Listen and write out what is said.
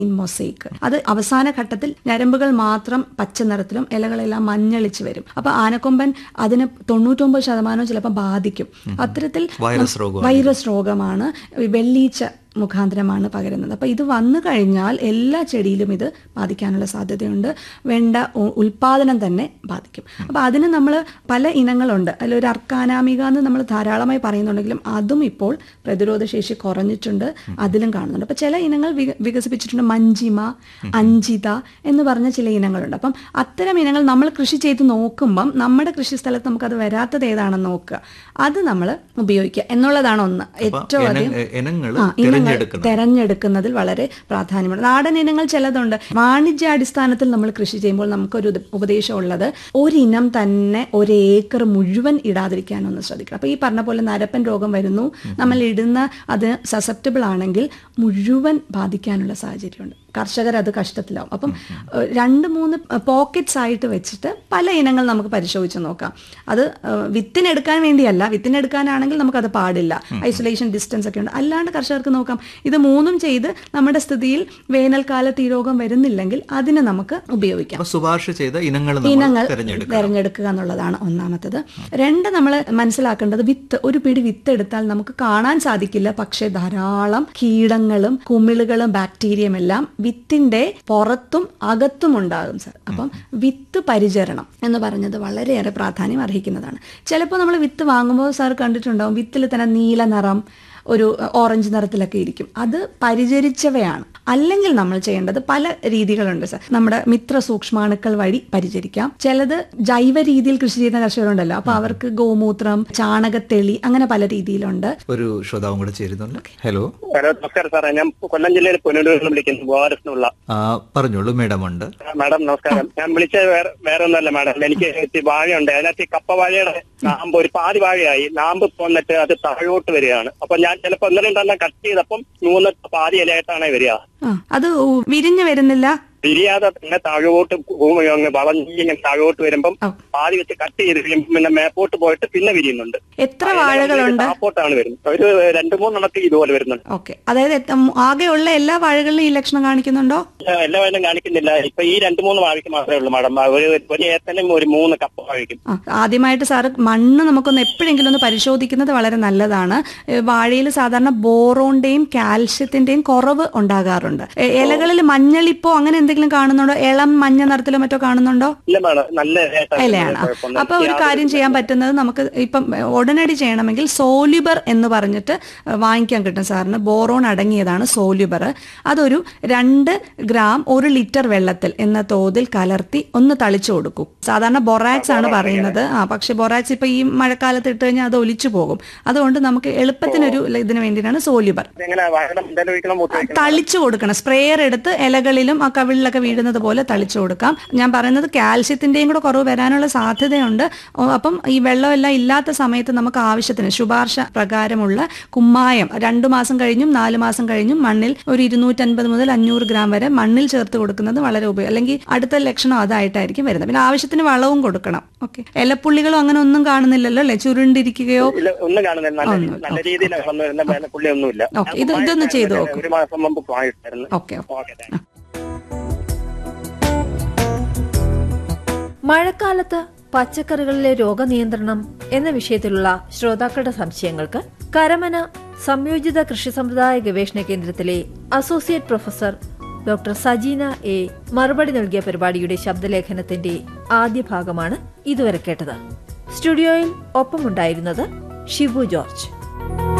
Mosaic അത് അവസാന ഘട്ടത്തിൽ ഞരമ്പുകൾ മാത്രം പച്ച നിറത്തിലും ഇലകളെല്ലാം മഞ്ഞളിച്ച് വരും അപ്പൊ ആനക്കൊമ്പൻ അതിന് തൊണ്ണൂറ്റൊമ്പത് ശതമാനം ചിലപ്പോൾ ബാധിക്കും അത്തരത്തിൽ വൈറസ് രോഗം വൈറസ് രോഗമാണ് വെള്ളീച്ച മുഖാന്തരമാണ് പകരുന്നത് അപ്പോൾ ഇത് വന്നു കഴിഞ്ഞാൽ എല്ലാ ചെടിയിലും ഇത് ബാധിക്കാനുള്ള സാധ്യതയുണ്ട് വേണ്ട ഉ- ഉൽപാദനം തന്നെ ബാധിക്കും അപ്പോൾ അതിന് നമ്മൾ പല ഇനങ്ങളുണ്ട് അതിലൊരു അർക്കാനാമിക എന്ന് നമ്മൾ ധാരാളമായി പറയുന്നുണ്ടെങ്കിലും അതും ഇപ്പോൾ പ്രതിരോധ ശേഷി കുറഞ്ഞിട്ടുണ്ട് അതിലും കാണുന്നുണ്ട് അപ്പോൾ ചില ഇനങ്ങൾ വിക- വികസിപ്പിച്ചിട്ടുണ്ട് മഞ്ചിമ അഞ്ചിത എന്ന് പറഞ്ഞ ചില ഇനങ്ങളുണ്ട് അപ്പം അത്തരം ഇനങ്ങൾ നമ്മൾ കൃഷി ചെയ്ത് നോക്കുമ്പം നമ്മുടെ കൃഷി സ്ഥലത്ത് നമുക്കത് വരാത്തത് ഏതാണെന്ന് നോക്കുക അത് നമ്മൾ ഉപയോഗിക്കുക എന്നുള്ളതാണ് ഒന്ന് ഏറ്റവും അധികം ഇനങ്ങൾ ആ, ഇനങ്ങൾ തിരഞ്ഞെടുക്കുന്നത് തെരഞ്ഞെടുക്കുന്നതിൽ വളരെ പ്രാധാന്യമുണ്ട് നാടൻ ഇനങ്ങൾ ചിലതുണ്ട് വാണിജ്യാടിസ്ഥാനത്തിൽ നമ്മൾ കൃഷി ചെയ്യുമ്പോൾ നമുക്കൊരു ഉപ- ഉപദേശം ഉള്ളത് ഒരിനം തന്നെ ഒരു ഏക്കർ മുഴുവൻ ഇടാതിരിക്കാനൊന്ന് ശ്രദ്ധിക്കണം അപ്പൊ ഈ പറഞ്ഞ പോലെ നരപ്പൻ രോഗം വരുന്നു നമ്മൾ ഇടുന്ന അത് സസെപ്റ്റബിൾ ആണെങ്കിൽ മുഴുവൻ ബാധിക്കാനുള്ള സാഹചര്യമുണ്ട് കർഷകർ അത് കഷ്ടത്തിലാവും അപ്പം ഏഹ്, രണ്ട് മൂന്ന് പോക്കറ്റ്സ് ആയിട്ട് വെച്ചിട്ട് പല ഇനങ്ങൾ നമുക്ക് പരിശോധിച്ച് നോക്കാം അത് ഏഹ്, വിത്തിനെടുക്കാൻ വേണ്ടിയല്ല വിത്തിനെടുക്കാനാണെങ്കിൽ നമുക്കത് പാടില്ല ഐസൊലേഷൻ ഡിസ്റ്റൻസ് ഒക്കെ ഉണ്ട് അല്ലാണ്ട് കർഷകർക്ക് നോക്കാം ഇത് മൂന്നും ചെയ്ത് നമ്മുടെ സ്ഥിതിയിൽ വേനൽക്കാലത്ത് ഈ രോഗം വരുന്നില്ലെങ്കിൽ അതിന് നമുക്ക് ഉപയോഗിക്കാം അപ്പൊ ശുപാർശ ചെയ്ത ഇനങ്ങൾ നമ്മൾ ഇനങ്ങൾ തിരഞ്ഞെടുക്കുക തിരഞ്ഞെടുക്കുക എന്നുള്ളതാണ് ഒന്നാമത്തത് രണ്ട് നമ്മൾ മനസ്സിലാക്കേണ്ടത് വിത്ത് ഒരു പിടി വിത്ത് എടുത്താൽ നമുക്ക് കാണാൻ സാധിക്കില്ല പക്ഷേ ധാരാളം കീടങ്ങളും കുമിളുകളും ബാക്ടീരിയയും എല്ലാം വിത്തിന്റെ പുറത്തും അകത്തും ഉണ്ടാകും സർ അപ്പം വിത്ത് പരിചരണം എന്ന് പറഞ്ഞത് വളരെയേറെ പ്രാധാന്യം അർഹിക്കുന്നതാണ് ചിലപ്പോൾ നമ്മൾ വിത്ത് വാങ്ങുമ്പോൾ സാർ കണ്ടിട്ടുണ്ടാവും വിത്തിൽ തന്നെ നീല നിറം ഒരു ഓറഞ്ച് നിറത്തിലൊക്കെ ഇരിക്കും അത് പരിചരിച്ചവയാണ് അല്ലെങ്കിൽ നമ്മൾ ചെയ്യേണ്ടത് പല രീതികളുണ്ട് സർ നമ്മുടെ മിത്ര സൂക്ഷ്മാണുക്കൾ വഴി പരിചരിക്കാം ചിലത് ജൈവ രീതിയിൽ കൃഷി ചെയ്യുന്ന കർഷകരുണ്ടല്ലോ അപ്പൊ അവർക്ക് ഗോമൂത്രം ചാണകത്തെളി അങ്ങനെ പല രീതിയിലുണ്ട് ഒരു ശ്രോതാവും കൂടെ ചേരുന്നുണ്ട് ഹലോ ഹലോ നമസ്കാരം സാറേ ഞാൻ കൊല്ലം ജില്ലയിൽ പുനലൂരിൽ നിന്ന് വിളിക്കുന്നു ഗോവാരസിനുള്ള ആ, പറഞ്ഞോളൂ മേഡം ഉണ്ട് മാഡം നമസ്കാരം ഞാൻ വിളിച്ചത് വേറെ വേറെ ഒന്നല്ല മാഡം എനിക്ക് ഇത്തിരി വാഴയുണ്ട് അതിനകത്ത് ഈ കപ്പ വാഴയുടെ നാമ്പ് ഒരു പാതി വാഴയായി നാമ്പ് പോന്നിട്ട് അത് താഴോട്ട് വരികയാണ് അപ്പൊ ഞാൻ ചിലപ്പോ ഒന്ന് രണ്ടെണ്ണം കട്ട് ചെയ്തപ്പം മൂന്ന് പാതി ഇലയായിട്ടാണ് വരിക ആ അത് ഉ- വിരിഞ്ഞു വരുന്നില്ല തിരിയാതെ തന്നെ താഴോട്ട് ഭൂമി അങ്ങ് വളഞ്ഞിങ്ങനെ താഴോട്ട് വരുമ്പം ഓ. പാതി വെച്ച് കട്ട് ചെയ്ത് കഴിയുമ്പം പിന്നെ മേപ്പോട്ട് പോയിട്ട് പിന്നെ വിരിയുന്നുണ്ട് എത്ര വാഴകളുണ്ട് താപ്പോട്ടാണ് വരുന്നത് ഒരു രണ്ടു മൂന്നെണ്ണത്തിൽ ഇതുപോലെ വരുന്നുണ്ട് ഓക്കെ അതായത് എത്ത- ആകെയുള്ള എല്ലാ വാഴകളിലും ഈ ലക്ഷണം കാണിക്കുന്നുണ്ടോ എല്ലാ വേലും കാണിക്കുന്നില്ല ഇപ്പൊ ഈ രണ്ടു മൂന്ന് വാഴയ്ക്ക് മാത്രമേ ഉള്ളൂ മാഡം ഒരു ഒരു ഏത്തനും ഒരു മൂന്ന് കപ്പ വാഴയ്ക്കും ആ, ആദ്യമായിട്ട് സാറ് മണ്ണ് നമുക്കൊന്ന് എപ്പോഴെങ്കിലും ഒന്ന് പരിശോധിക്കുന്നത് വളരെ നല്ലതാണ് വാഴയിൽ സാധാരണ ബോറോണിന്റെയും കാൽഷ്യത്തിന്റെയും കുറവ് ഉണ്ടാകാറുണ്ട് എ- ഇലകളിൽ മഞ്ഞളിപ്പോ അങ്ങനെ എന്തെങ്കിലും കാണുന്നുണ്ടോ ഇളം മഞ്ഞ നിറത്തിലോ മറ്റോ കാണുന്നുണ്ടോ ഇല്ല മാഡം നല്ല ഇലയായിട്ടാണ് ഇലയാണ് കുഴപ്പമൊന്നുമില്ല. അപ്പൊ ഒരു കാര്യം ചെയ്യാൻ പറ്റുന്നത് നമുക്ക് ഇപ്പം ഉടനടി ചെയ്യണമെങ്കിൽ സോല്യുബർ എന്ന് പറഞ്ഞിട്ട് വാങ്ങിക്കാൻ കിട്ടും സാറിന് ബോറോൺ അടങ്ങിയതാണ് സോല്യുബർ അതൊരു രണ്ട് ഗ്രാം ഒരു ലിറ്റർ വെള്ളത്തിൽ എന്ന തോതിൽ കലർത്തി ഒന്ന് തളിച്ചു കൊടുക്കൂ സാധാരണ ബൊറാക്സ് ആണ് പറയുന്നത് ആ പക്ഷെ ബൊറാക്സ് ഇപ്പൊ ഈ മഴക്കാലത്ത് ഇട്ട് കഴിഞ്ഞാൽ അത് ഒലിച്ചു പോകും അതുകൊണ്ട് നമുക്ക് എളുപ്പത്തിനൊരു ഇതിന് വേണ്ടിയിട്ടാണ് സോല്യുബർ എങ്ങനെ വാഴയുടെ എന്തായാലും ഒഴിക്കണം മൂത്ത് ഒഴിക്കണം തളിച്ചു കൊടുക്കണം സ്പ്രേയർ എടുത്ത് ഇലകളിലും ആ കവിളിലൊക്കെ വീഴുന്നത് പോലെ തളിച്ചു കൊടുക്കാം ഞാൻ പറയുന്നത് കാൽഷ്യത്തിന്റെയും കൂടെ കുറവ് വരാനുള്ള സാധ്യതയുണ്ട് ഓ, അപ്പം ഈ വെള്ളമെല്ലാം ഇല്ലാത്ത സമയത്ത് നമുക്ക് ആവശ്യത്തിന് ശുപാർശ പ്രകാരമുള്ള കുമ്മായം രണ്ടു മാസം കഴിഞ്ഞും നാല് മാസം കഴിഞ്ഞും മണ്ണിൽ ഒരു ഇരുന്നൂറ്റൻപത് മുതൽ അഞ്ഞൂറ് ഗ്രാം വരെ മണ്ണിൽ ചേർത്ത് കൊടുക്കുന്നത് വളരെ ഉപയോഗം അല്ലെങ്കിൽ അടുത്ത ലക്ഷണം അതായിട്ടായിരിക്കും വരുന്നത് പിന്നെ ആവശ്യത്തിന് വളവും കൊടുക്കണം ഓക്കെ ഇലപ്പുള്ളികളും അങ്ങനെ ഒന്നും കാണുന്നില്ലല്ലോ അല്ലെ ചുരുണ്ടിരിക്കുകയോ ഇല്ല ഒന്നും കാണുന്നില്ല നല്ല ഒന്നും, നല്ല രീതിയിലാണ് വന്നു വരുന്ന വേന പുള്ളി ഒന്നുമില്ല ഓക്കെ ഇത് ഇതൊന്ന് ചെയ്തു നോക്കും ഒരു മാസം മുമ്പ് വാങ്ങിട്ടായിരുന്നു ഓക്കെ ഓക്കെ താങ്ക് മഴക്കാലത്ത് പച്ചക്കറികളിലെ രോഗനിയന്ത്രണം എന്ന വിഷയത്തിലുള്ള ശ്രോതാക്കളുടെ സംശയങ്ങൾക്ക് കരമന സംയോജിത കൃഷി സമ്പ്രദായ ഗവേഷണ കേന്ദ്രത്തിലെ associate professor doctor Sajeena A മറുപടി നൽകിയ പരിപാടിയുടെ ശബ്ദലേഖനത്തിന്റെ ആദ്യ ഭാഗമാണ് ഇതുവരെ കേട്ടത് സ്റ്റുഡിയോയിൽ ഒപ്പമുണ്ടായിരുന്നത് ഷിബു ജോർജ്